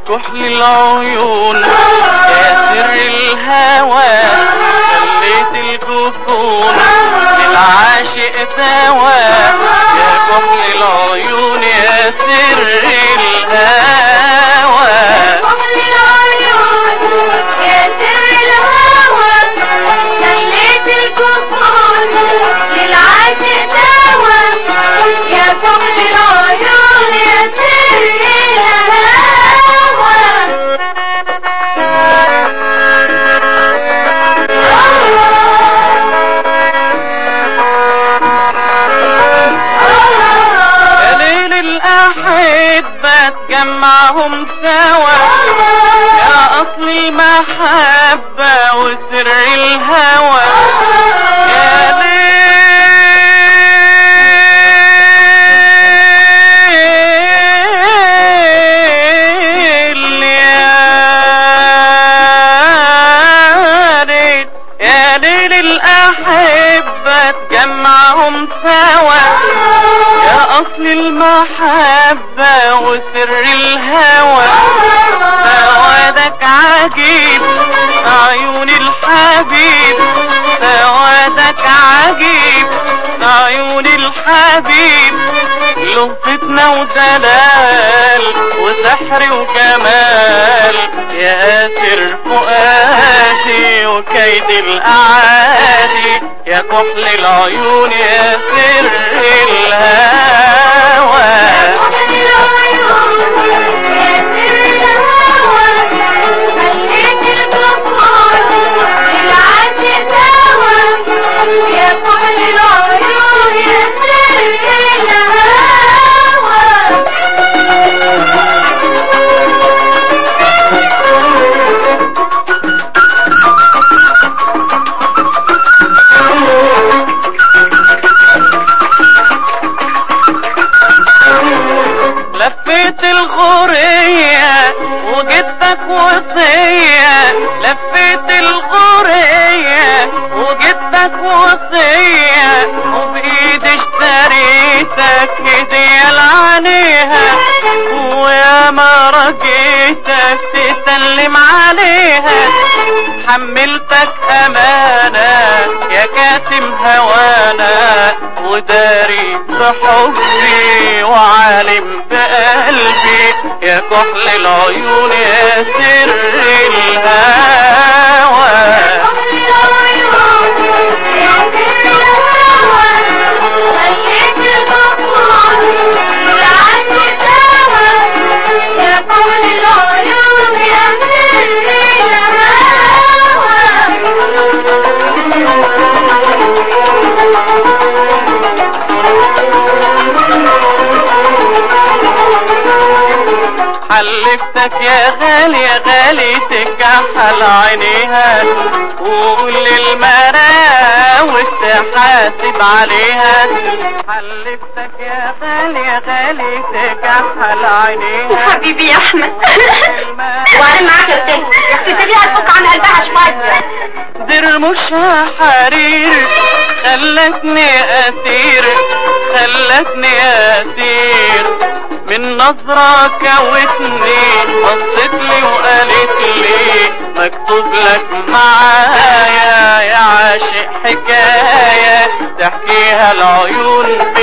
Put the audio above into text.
كحل العيون يا سر الهوى خليت الجفون للعاشق دواء يا كحل العيون يا سر الهوى كحل العيون يا سر الهوى خليت الكفون للعاشق دوا يا كحل العيون يا سر الهوى يا ليل الأحبة تجمعهم سوا يا أصل المحبة وسر الهوى يا ليل يا ليل يا ليل الأحبة تجمعهم سوا يا أصل المحبة وسر الهوى سوادك عجيب عيون الحبيب سوادك عجيب عيون الحبيب له فتنة ودلال وسحر وجمال يا أسر فؤادي وكيد الأعادي يا كحل العيون يا سر الهوى كحل العيون يا سر الهوى خليت الكفون للعاشق دوا يا كحل العيون يا سر لفيت الغورية وجدتك وصية لفيت الغورية وجدتك وصية وبإيدي اشتريتك هدية لعليها ويا ما رجيتك تسلم عليها حملتك أمانة يا كاتم هوانا وداري بحبي وعالم بقلبي يا كحل العيون يا سر الهوى كحل العيون يا سر الهوى خليت الكفون للعاشق دوا يا كحل العيون يا سر حلفتك يا غالي يا غالي تكحل عينيها وقول للمراوش تحاسب عليها حلفتك يا غالي يا غالي تكحل عينيها حبيبي يا احمد المراوش وبعدين معاك يا بنتي يا اختي سيبيها تفك عن قلبها شويه درمشها حرير خلتني اسير خلتني اسير من نظرة كوتني بصت لي وقالت لي مكتوب لك معايا يا عاشق حكاية تحكيها العيون